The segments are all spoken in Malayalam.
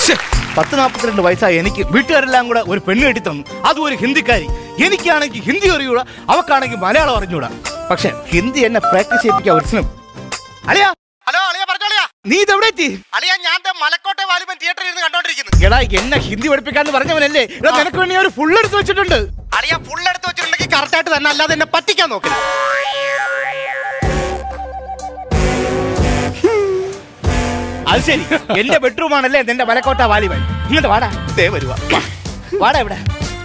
ശ്ശെ, പത്ത് നാൽപ്പത്തിരണ്ട് വയസ്സായി എനിക്ക് വീട്ടുകാരെല്ലാം കൂടെ ഒരു പെണ്ണ് കെട്ടി തന്നു അതും ഒരു ഹിന്ദിക്കാരി എനിക്കാണെങ്കിൽ ഹിന്ദി അറിയൂടാ അവക്കാണെങ്കിൽ മലയാളം അറിഞ്ഞൂടാ പക്ഷെ ഹിന്ദി എന്നെ പ്രാക്ടീസ് ചെയ്യിപ്പിക്കാൻ ഒരുത്തിനും അളിയാ ഹലോ അളിയ പറഞ്ഞോളിയാ നീ ഇതെവിടെ എത്തി അളിയ ഞാൻ ദേ മലക്കോട്ടെ വാലിബൻ തിയേറ്ററിൽ ഇരുന്ന് കണ്ടോണ്ടിരിക്കുന്നു എടാ എന്നെ ഹിന്ദി പഠിപ്പിക്കാന്ന് പറഞ്ഞവനല്ലേ എടാ നിനക്ക് വേണ്ടി ഞാൻ ഒരു ഫുൾ എടുത്ത് വെച്ചിട്ടുണ്ട് അളിയ ഫുൾ എടുത്ത് വെച്ചിട്ടുണ്ടെങ്കിൽ കറക്റ്റ് ആയിട്ട് തന്നെ അല്ലാതെ എന്നെ പറ്റിക്കാൻ നോക്കില്ല അത് ശരി എന്റെ ബെഡ്റൂം ആണല്ലേ നിന്റെ മലക്കോട്ട വാലിബൻ ഇങ്ങോട്ട് വാടാ ദേ വരുവാ വാടാ ഇവിടെ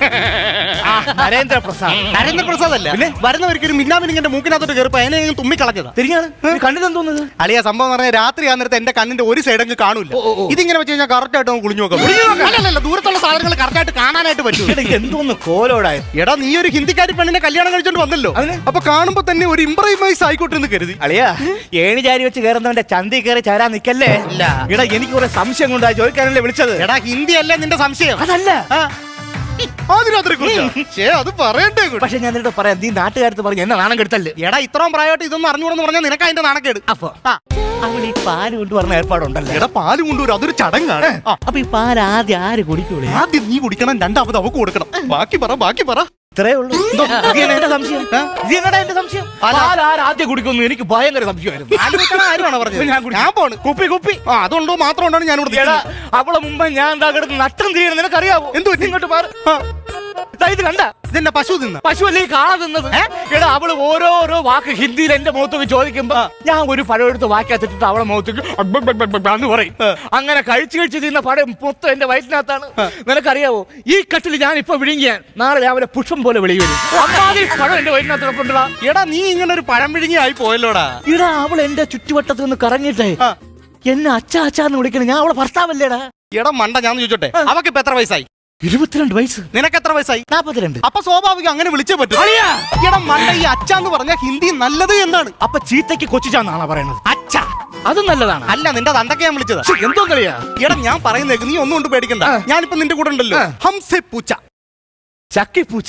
ആ, നരേന്ദ്ര പ്രസാദ് നരേന്ദ്രപ്രസാദ് അല്ല പിന്നെ? വരുന്നവർക്ക് ഒരു മിന്നാമിനിങ്ങന്റെ മൂക്കിനകത്തോട്ട് കയറിപ്പോ അതിനെ അങ്ങ് തുമ്മിക്കളഞ്ഞതാ തിരിഞ്ഞാണ് കണ്ടിതെന്ന് തോന്നുന്നത് അളിയ സംഭവം എന്ന് പറഞ്ഞാൽ രാത്രി ആ നേരത്തെ എന്റെ കണ്ണിന്റെ ഒരു സൈഡ് അങ്ങ് കാണൂല ഓ, ഓ, ഓ. ഇതിങ്ങനെ വെച്ച് കഴിഞ്ഞാൽ കറക്റ്റ് ആയിട്ട് നമുക്ക് കുളിഞ്ഞു നോക്കാം അല്ലല്ല ദൂരത്തുള്ള സാധനങ്ങൾ കറക്റ്റ് ആയിട്ട് കാണാനായിട്ട് പറ്റൂ എടാ, എന്തോന്ന് കോലോടായത് എടാ നീ ഒരു ഹിന്ദിക്കാരി പെണ്ണിനെ കല്യാണം കഴിച്ചോണ്ട് വന്നല്ലോ അതിന്? അപ്പൊ കാണുമ്പോ തന്നെ ഒരു ഇംപ്രൈമൈസ് ആയിക്കോട്ടെ എന്ന് കരുതി അളിയാ ഏണി ചാരി വെച്ച് കയറുന്നവന്റെ ചന്തി കയറി ചാരാൻ നിക്കല്ലേ ഇല്ല. എടാ എനിക്ക് കുറെ സംശയം കൊണ്ടാ ചോദിക്കാനല്ലേ വിളിച്ചത് എടാ ഹിന്ദി അല്ലേ നിന്റെ സംശയം അതല്ല ആ. അതിനകത്തൊരു കുറിച്ചാ? ശ്ശേ, അത് പറയണ്ടേ കൂടി. പക്ഷെ ഞാൻ നിന്നോട് പറയാം നീ നാട്ടുകാരത്ത് പറഞ്ഞു എന്നെ നാണം കെടുത്തല്ലേ എടാ ഇത്രയും പ്രായമായിട്ട് ഇതൊന്നും അറിഞ്ഞൂടെന്ന് പറഞ്ഞാൽ നിനക്ക് അതിന്റെ നാണക്കേട് അപ്പൊ ആ. അവൾ ഈ പാല് കൊണ്ട് പറഞ്ഞ ഏർപ്പാടുണ്ടല്ലോ എടാ പാല് കൊണ്ടുവരും അതൊരു ചടങ്ങാണ് ആ. അപ്പൊ ഈ പാല് ആദ്യം ആര് കുടിക്കൂലേ ആദ്യം നീ കുടിക്കണം രണ്ടാമത് അവക്ക് കൊടുക്കണം ബാക്കി പറ ബാക്കി പറ ഇത്രേ ഉള്ളൂ ഇത് തന്നെ എന്റെ സംശയം ഇത് എന്നടാ എന്റെ സംശയം പാല് പാൽ ആര് ആദ്യം കുടിക്കുന്നു എനിക്ക് ഭയങ്കര സംശയമായിരുന്നു പാല് വെക്കണ കാര്യമാണോ പറഞ്ഞത് ഞാൻ കുടിക്കും. ഞാൻ പോണ് കുപ്പി കുപ്പി ആ അതുണ്ടോ മാത്രം ഉണ്ടോ ഞാൻ ഇവിടെ എടാ നിൽക്കുന്നത്. അവളെ മുമ്പ് ഞാൻ എന്താ കിടന്ന് നട്ടം തീരുന്നു നിനക്കറിയാവോ എന്ത് പറ്റി? ഇങ്ങോട്ട് മാറ് ആ, ദാ ഇത് കണ്ട ഇതെന്നെ പശു തിന്ന പശു അല്ലേ ഈ കാള തിന്നത് എടാ അവള് ഓരോരോ വാക്ക് ഹിന്ദിയിൽ എന്റെ മുഖത്തേക്ക് ചോദിക്കുമ്പോ ഞാൻ ഒരു പഴം എടുത്ത് വാക്കാത്തിട്ടിട്ട് അവളെ മുഖത്തേക്ക് എന്ന് പറയും അങ്ങനെ കഴിച്ചു കഴിച്ച് തിന്ന പഴം മൊത്തം എന്റെ വയറ്റിനകത്താണ് നിനക്കറിയാവോ ഈ കട്ടിൽ ഞാൻ ഇപ്പൊ വിഴുങ്ങിയാൻ നാളെ രാവിലെ പുഷ്പം പോലെ വെളി വരും അമ്മാതിരി പഴം എന്റെ വയറ്റിനകത്ത് കിടപ്പുണ്ടടാ എടാ നീ ഇങ്ങനെ ഒരു പഴം വിഴുങ്ങി ആയി പോയല്ലോടാ ഇടാ അവൾ എന്റെ ചുറ്റുവട്ടത്ത് നിന്ന് കറങ്ങിയിട്ടേ ആ. എന്നെ അച്ഛ അച്ഛാന്ന് വിളിക്കണേ ഞാൻ അവളെ ഭർത്താവല്ലേടാ എടാ മണ്ട ഞാൻ ചോദിച്ചോട്ടെ അവക്ക് ഇപ്പൊ എത്ര വയസ്സായി ഇരുപത്തിരണ്ട് വയസ്സ് നിനക്ക് എത്ര വയസ്സായി നാപ്പത്തിരണ്ട് അപ്പൊ സ്വാഭാവികം അങ്ങനെ വിളിച്ചേ പറ്റൂ അളിയാ! എടാ മണ്ട ഈ അച്ഛന്ന് പറഞ്ഞ ഹിന്ദി നല്ലത് എന്നാണ് അപ്പൊ ചീത്തയ്ക്ക് കൊച്ചിച്ചാന്നാണ് പറയണത് അച്ഛ അത് നല്ലതാണ് അല്ല നിന്റെ തണ്ടൊക്കെ ഞാൻ വിളിച്ചത് ശ്ശെ, എന്തോ കളിയാ എടാ ഞാൻ പറയുന്നേക്ക് നീ ഒന്നും കൊണ്ട് പേടിക്കണ്ട ആ. ഞാനിപ്പോ നിന്റെ കൂടെ ഉണ്ടല്ലോ ആ. ഹംസെ പൂച്ച ചക്കിപ്പൂച്ച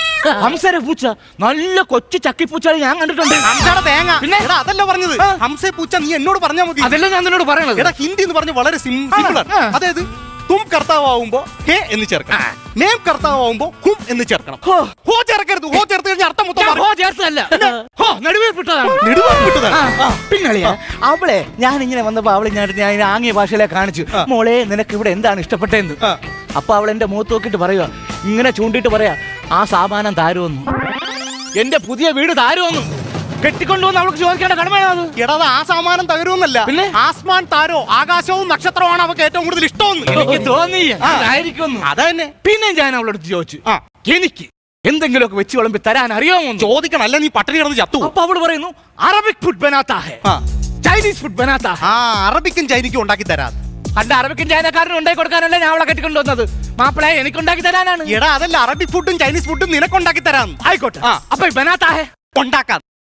ഹംസര പൂച്ച നല്ല കൊച്ചു ചക്കിപ്പൂച്ച ഞാൻ കണ്ടിട്ടുണ്ട് ഹംസയുടെ തേങ്ങ പിന്നെ? എടാ അതല്ല പറഞ്ഞത് ആ. ഹംസെ പൂച്ച നീ എന്നോട് പറഞ്ഞാ മതി അതല്ല ഞാൻ നിന്നോട് പറയണത് എടാ ഹിന്ദി എന്ന് പറഞ്ഞ വളരെ സിമ്പിൾ ആണ് ആ. അതായത് തും കർത്താവുമ്പോ ഹേ എന്ന് ചേർക്കണം മേം കർത്താവുമ്പോ ഹും എന്ന് ചേർക്കണം ഹോ. ഹോ ചേർക്കരുത് ഹോ ചേർത്ത് കഴിഞ്ഞാൽ അർത്ഥം മൊത്തം ഞാൻ മാറും. ഹോ ചേർത്തല്ല ഹോ നടുവേ വിട്ടതാണ് നെടുവാൻ വിട്ടതാണ്. ആ, പിന്നളിയാ അവളെ ഞാൻ ഇങ്ങനെ വന്നപ്പോ അവളെ ഞാൻ ഞാൻ ഇതിനെ ആംഗ്യ ഭാഷയിലെ കാണിച്ചു ആ. മോളെ നിനക്ക് ഇവിടെ എന്താണ് ഇഷ്ടപ്പെട്ടതെന്ന് ആ. അപ്പൊ അവൾ എന്റെ മുഖത്ത് നോക്കിട്ട് പറയുക ഇങ്ങനെ ചൂണ്ടിട്ട് പറയാ ആ സാമാനം താരുമെന്നു എന്റെ പുതിയ വീട് താരുമെന്നു കെട്ടിക്കൊണ്ടുവന്ന് അവൾക്ക് ചോദിക്കേണ്ട കടമയാണ് എടാ അത് ആ സാമാനം തകരുമെന്നല്ല പിന്നെ? ആസ്മാൻ താരോ ആകാശവും നക്ഷത്രവുമാണ് അവക്ക് ഏറ്റവും കൂടുതൽ ഇഷ്ടമെന്ന് എനിക്ക് തോന്നി ആ. ആയിരിക്കുന്നു അതന്നെ പിന്നെ ഞാൻ അവളടുത്ത് ചോദിച്ചു ആ. എനിക്ക് എന്തെങ്കിലുമൊക്കെ വെച്ച് വിളമ്പി തരാൻ അറിയാമോ ചോദിക്കണം അല്ല നീ പട്ടിണി കിടന്ന് ചത്തു അപ്പൊ അവള് പറയുന്നു അറബിക് ഫുഡ് ബനാത്താ ഹെ ആ. ചൈനീസ് ഫുഡ് ബനാത്താ ഹെ ആ അറബിക്കും ചൈനിക്കും ഉണ്ടാക്കി തരാം അല്ല അറബിക്കും ചൈനക്കാരനും ഉണ്ടാക്കി കൊടുക്കാനല്ല ഞാൻ അവളെ കെട്ടിക്കൊണ്ടുവന്നത് മാപ്പിളെ എനിക്ക് ഉണ്ടാക്കി തരാനാണ് എടാ അതല്ല അറബിക് ഫുഡും ചൈനീസ് ഫുഡും നിനക്കുണ്ടാക്കി തരാം ആയിക്കോട്ടെ ആ. അപ്പൊ ഈ ബനാത്താ ഹെ ഉണ്ടാക്കാം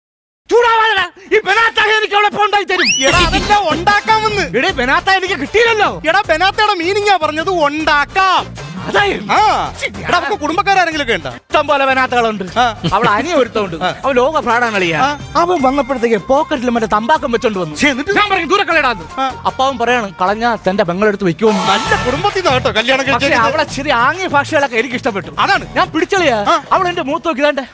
ചൂടാവാതെ ഈ ബനാത്താ ഹെ എനിക്ക് അവളെ ഇപ്പൊ ഉണ്ടാക്കി തരും എടാ അതല്ല ഉണ്ടാക്കാമെന്ന് എടേ ബനാത്ത എനിക്ക് കിട്ടിയില്ലല്ലോ എടാ ബെനാത്തയുടെ മീനിങ്ങാ പറഞ്ഞത് ഉണ്ടാക്കാം അതായിരുന്നു ആ എടാ നമുക്ക് കുടുംബക്കാരെങ്കിലും ഒക്കെ ഉണ്ടോ ഇഷ്ടം പോലെ ബനാത്തകളുണ്ട് ആ. അവൾ അനിയ ഒരുത്തമുണ്ട് അവൻ ലോക പ്രാടാണ് കളിയാ ആ. അവൻ വന്നപ്പോഴത്തേക്ക് പോക്കറ്റിൽ മറ്റേ തമ്പാക്കം വെച്ചോണ്ട് വന്നു ശ്ശെ, എന്നിട്ട്? ഞാൻ പറഞ്ഞു ദൂരെ കളയിടാന്ന് ആ. അപ്പൊ അവൻ പറയാണ് കളഞ്ഞാ തന്റെ പെങ്ങളെടുത്ത് വെക്കുമെന്ന് നല്ല കുടുംബത്തിൽ നിന്നാ കേട്ടോ കല്യാണം പക്ഷെ കഴിച്ചത് അവളെ ചെറിയ ആംഗ്യ ഭാഷകളൊക്കെ എനിക്ക് ഇഷ്ടപ്പെട്ടു അതാണ് ഞാൻ പിടിച്ചളിയാ ആ. അവൾ എന്റെ മൂത്ത് നോക്കിതാണ്ടെ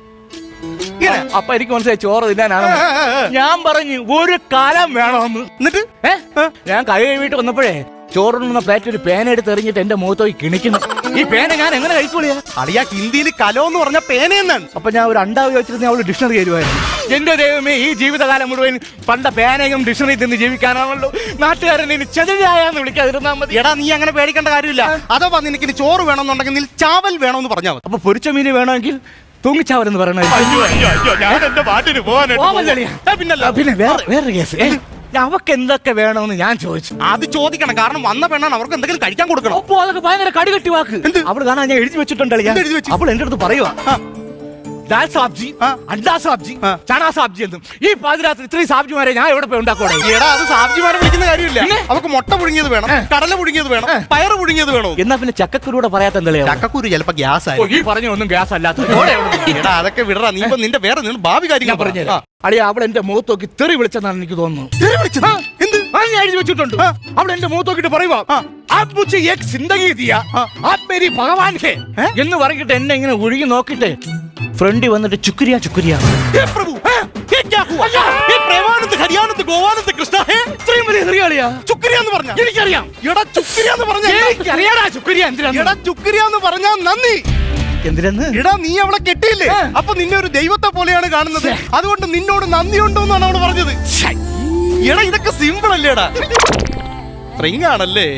ഇങ്ങനെ അപ്പൊ എനിക്ക് മനസ്സിലായി ചോറ് തിന്നാനാണ് ആ, ആ, ആ. ഞാൻ പറഞ്ഞു ഒരു കാലം വേണമെന്ന് എന്നിട്ട് ഏ ഞാൻ കൈ കഴുകിയിട്ട് വന്നപ്പോഴേ ചോറുണ്ണുന്ന പ്ലേറ്റ് ഒരു പേന എടുത്ത് എറിഞ്ഞിട്ട് എന്റെ മുഖത്ത് പോയി കിണിക്കുന്നു ഈ പേന ഞാൻ എങ്ങനെ കഴിക്കൂളിയാ അളിയാ ഹിന്ദിയിൽ കലോ എന്ന് പറഞ്ഞ പേനയെന്നാണ് അപ്പൊ ഞാൻ ഒരു അണ്ടാവ് ചോദിച്ചിരുന്ന അവള് ഡിക്ഷണറി തരുമായിരുന്നു എന്റെ ദൈവമേ ഈ ജീവിതകാലം മുഴുവൻ പണ്ട പേനയും ഡിക്ഷണറി തിന്ന് ജീവിക്കാനാണല്ലോ നാട്ടുകാരൻ ഇനി ചെതിരായെന്ന് വിളിക്കാതിരുന്നാ മതി എടാ നീ അങ്ങനെ പേടിക്കേണ്ട കാര്യമില്ല അഥവാ നിനക്ക് ഇനി ചോറ് വേണമെന്നുണ്ടെങ്കിൽ നീ ചാവൽ വേണമെന്ന് പറഞ്ഞാൽ മതി അപ്പൊ പൊരിച്ച മീന് വേണമെങ്കിൽ തൂങ്ങിച്ചാവരെന്ന് പറയണത് അയ്യോ അയ്യോ അയ്യോ ഞാൻ എന്റെ പാട്ടിന് പോവല്ലളിയാ. പിന്നല്ല ആ, പിന്നെ വേറെ വേറെ കേസ് ഏ, അവക്ക് എന്തൊക്കെ വേണമെന്ന് ഞാൻ ചോദിച്ചു അത് ചോദിക്കണം കാരണം വന്ന പെണ്ണാണ് അവർക്ക് എന്തെങ്കിലും കഴിക്കാൻ കൊടുക്കണം അപ്പൊ അതൊക്കെ ഭയങ്കര കടികട്ടി വാക്ക് എന്ത്? അവള് കാണാൻ ഞാൻ എഴുതി വെച്ചിട്ടുണ്ടല്ലോ എന്ത് എഴുതി വെച്ചു? അവൾ എന്റെ അടുത്ത് പറയുവാ ആ. ദാൽ സാബ്ജി ആ. അണ്ടാ സാബ്ജി ആ. ചണാ സാബ്ജി എന്നും ഈ പാതിരാത്രി ഇത്രയും സാബ്ജിമാരെ ഞാൻ എവിടെ പോയി ഉണ്ടാക്കോടെ എടാ അത് സാബ്ജിമാരെ വിളിക്കുന്ന കാര്യമില്ല പിന്നെ? അവർക്ക് മുട്ട പുഴുങ്ങിയത് വേണം ഏ. കടല പുഴുങ്ങിയത് വേണം ഏ. പയറ് പുഴുങ്ങിയത് വേണം എന്നാ പിന്നെ ചക്കക്കുരൂടെ പറയാത്ത എന്താ ചക്കക്കുരു ചിലപ്പോ ഗ്യാസ് ഓ, ഈ പറഞ്ഞ ഒന്നും ഗ്യാസ് അല്ലാത്ത എടാ അതൊക്കെ വിടറാ നീ ഇപ്പൊ നിന്റെ വേറെ നിങ്ങൾ ഭാവി ഞാൻ കാര്യങ്ങൾ പറഞ്ഞുതരാം അളിയ അവൾ എന്റെ മുഖത്ത് നോക്കി തെറി വിളിച്ചെന്നാണ് എനിക്ക് തോന്നുന്നു എന്ത് ആ, ഞാൻ എഴുതി വെച്ചിട്ടുണ്ട് അവൾ എന്റെ മുഖത്ത് നോക്കിട്ട് പറയുവാ "ആപ് മുझे एक जिंदगी दिया आप मेरी भगवान है എന്ന് പറഞ്ഞിട്ട് എന്നെ ഇങ്ങനെ ഒഴുകി നോക്കിട്ട് ഫ്രണ്ടി വന്നിട്ട് ചുക്രിയ ചുക്രിയ हे प्रभु ये क्या हुआ ये പ്രേമാനന്ദ് ഹരിയാനന്ദ് ഗോവാനന്ദ് കൃഷ്ണ ഹേ ഇത്രയും വലിയ ഹൃദയാളിയാ ചുക്രിയ എന്ന് പറഞ്ഞ എനിക്കറിയാം എടാ ചുക്രിയ എന്ന് പറഞ്ഞ എനിക്കറിയാടാ ചുക്രിയ എന്തിനാ എടാ ചുക്രിയ എന്ന് പറഞ്ഞാ നന്ദി എന്തിനെന്ന് എടാ നീ അവളെ കെട്ടിയില്ലേ ആ. അപ്പൊ നിന്നെ ഒരു ദൈവത്തെ പോലെയാണ് കാണുന്നത് അതുകൊണ്ട് നിന്നോട് നന്ദിയുണ്ടോ എന്നാണ് അവള് പറഞ്ഞത് എടാ ഇതൊക്കെ സിമ്പിൾ അല്ലേടാ സ്ട്രിങ് ആണല്ലേ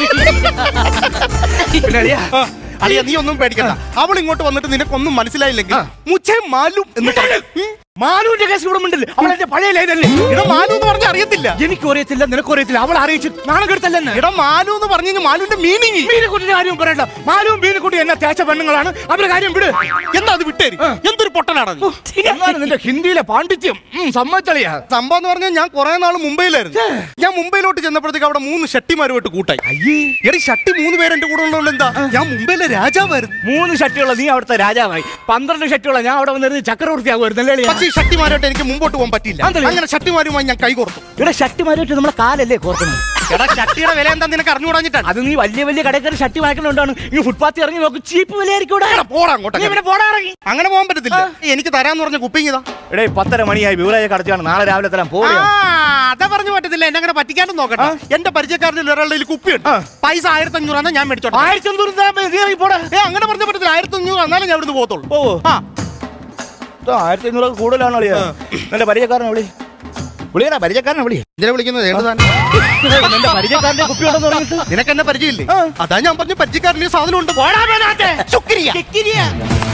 പിന്നെ അളിയാ, ആ, അളിയ നീ ഒന്നും പേടിക്കണ്ട അവൾ ഇങ്ങോട്ട് വന്നിട്ട് നിനക്കൊന്നും മനസ്സിലായില്ലെങ്കിൽ ആ. മുച്ചേ മാലും എന്ന് പറഞ്ഞു ഉം. മാലുവിന്റെ കേസ് ഇവിടെ ഉണ്ടല്ലേ അവൾ എന്റെ പഴയ ലൈനല്ലേ എടാ മാലു എന്ന് പറഞ്ഞ അറിയത്തില്ല എനിക്കും അറിയത്തില്ല നിനക്കും അറിയത്തില്ല അവൾ അറിയിച്ചു നാണം കെടുത്തല്ലെന്ന് എടാ മാലു എന്ന് പറഞ്ഞു കഴിഞ്ഞാൽ മാലുവിന്റെ മീനിങ് മീനുകുട്ടിയുടെ കാര്യം പറയണ്ട മാലുവും മീനുകുട്ടി എന്നെ തേച്ച പെണ്ണുങ്ങളാണ് അവരുടെ കാര്യം വിട് എന്താ അത് വിട്ടേരി ആ. എന്തൊരു പൊട്ടനാണ് നീ. എന്നാണ് നിന്റെ ഹിന്ദിയിലെ പാണ്ഡിത്യം ഉം, സമ്മതിച്ചളിയാ സംഭവം എന്ന് പറഞ്ഞാൽ ഞാൻ കുറെ നാൾ മുംബൈയിലായിരുന്നു ഞാൻ മുംബൈയിലോട്ട് ചെന്നപ്പോഴത്തേക്ക് അവിടെ മൂന്ന് ഷട്ടിമാരുമായിട്ട് കൂട്ടായി അയ്യേ എടി ഷട്ടി മൂന്ന് പേര് എന്റെ കൂടെ ഉള്ളതുകൊണ്ട് എന്താ ഞാൻ മുംബൈയിലെ രാജാവായിരുന്നു മൂന്ന് ഷട്ടിയുള്ള നീ അവിടുത്തെ രാജാവായി പന്ത്രണ്ട് ഷട്ടിയുള്ള ഞാൻ അവിടെ വന്നിരുന്ന് ചക്രവർത്തി ആകുമായിരുന്നല്ലേ അളിയാ? പക്ഷേ ഈ ഷട്ടിമാരായിട്ട് എനിക്ക് മുമ്പോട്ട് പോകാൻ പറ്റില്ല അതെന്താ? അങ്ങനെ ഷട്ടിമാരുമായി ഞാൻ കൈ കോർത്തു ഇവിടെ ഷട്ടി മാറിയിട്ട് നമ്മളെ കാലല്ലേ കോർക്കണം എടാ ഷട്ടിയുടെ വില എന്താ നിനക്ക് അറിഞ്ഞുകൂടാഞ്ഞിട്ടാണ് അത് നീ വലിയ വലിയ കടക്കാർ ഷട്ടി വാങ്ങിക്കൊണ്ടാണ് ഈ ഫുട്പാത്തിൽ ഇറങ്ങി നോക്ക് ചീപ്പ് വിലയായിരിക്കും ഇവിടെ. പോടാ നീ അങ്ങോട്ട് ഇവിടെ പോടാ ഇറങ്ങി അങ്ങനെ പോകാൻ പറ്റത്തില്ല എനിക്ക് തരാന്ന് പറഞ്ഞ കുപ്പിങ് ഇതാ എടേ പത്തര മണിയായി വിവരായ കടച്ചാണ് നാളെ രാവിലെ തരാൻ ആ, പോവുകയാണ് അതാ പറഞ്ഞു പറ്റത്തില്ല എന്നെ അങ്ങനെ പറ്റിക്കാനും നോക്കട്ടെ എന്റെ പരിചയക്കാരനിൽ ഒരാളുടെ കയ്യിൽ കുപ്പിയുണ്ട് ആ. പൈസ ആയിരത്തി അഞ്ഞൂറാണ് ഞാൻ മേടിച്ചോട്ടെ ആയിരത്തി അഞ്ഞൂറ് തരാൻ നീ ഇറങ്ങി പോടാ ഏ അങ്ങനെ പറഞ്ഞ പറ്റത്തില്ല ആയിരത്തി അഞ്ഞൂറ് എന്നാലും ഞാൻ ഇവിടുന്ന് പോകത്തുള്ളൂ ഓ ആ ആയിരത്തി അഞ്ഞൂറ് കൂടുതലാണ് അളിയാ എന്റെ പരിചയക്കാരനെ വിളി വിളിയടാ പരിചയക്കാരനെ വിളി ഇതിനെ വിളിക്കുന്നത് ഏത് താൻ എന്റെ പരിചയക്കാരന്റെ കുപ്പി ഉണ്ടെന്ന് പറഞ്ഞിട്ട് നിനക്ക് എന്നെ പരിചയമില്ലേ ആ. അതാ ഞാൻ പറഞ്ഞ പരിചയക്കാരന് ഈ സാധനം ഉണ്ട് പോടാ മേലാത്തെ. ശുക്രിയ ശുക്രിയ.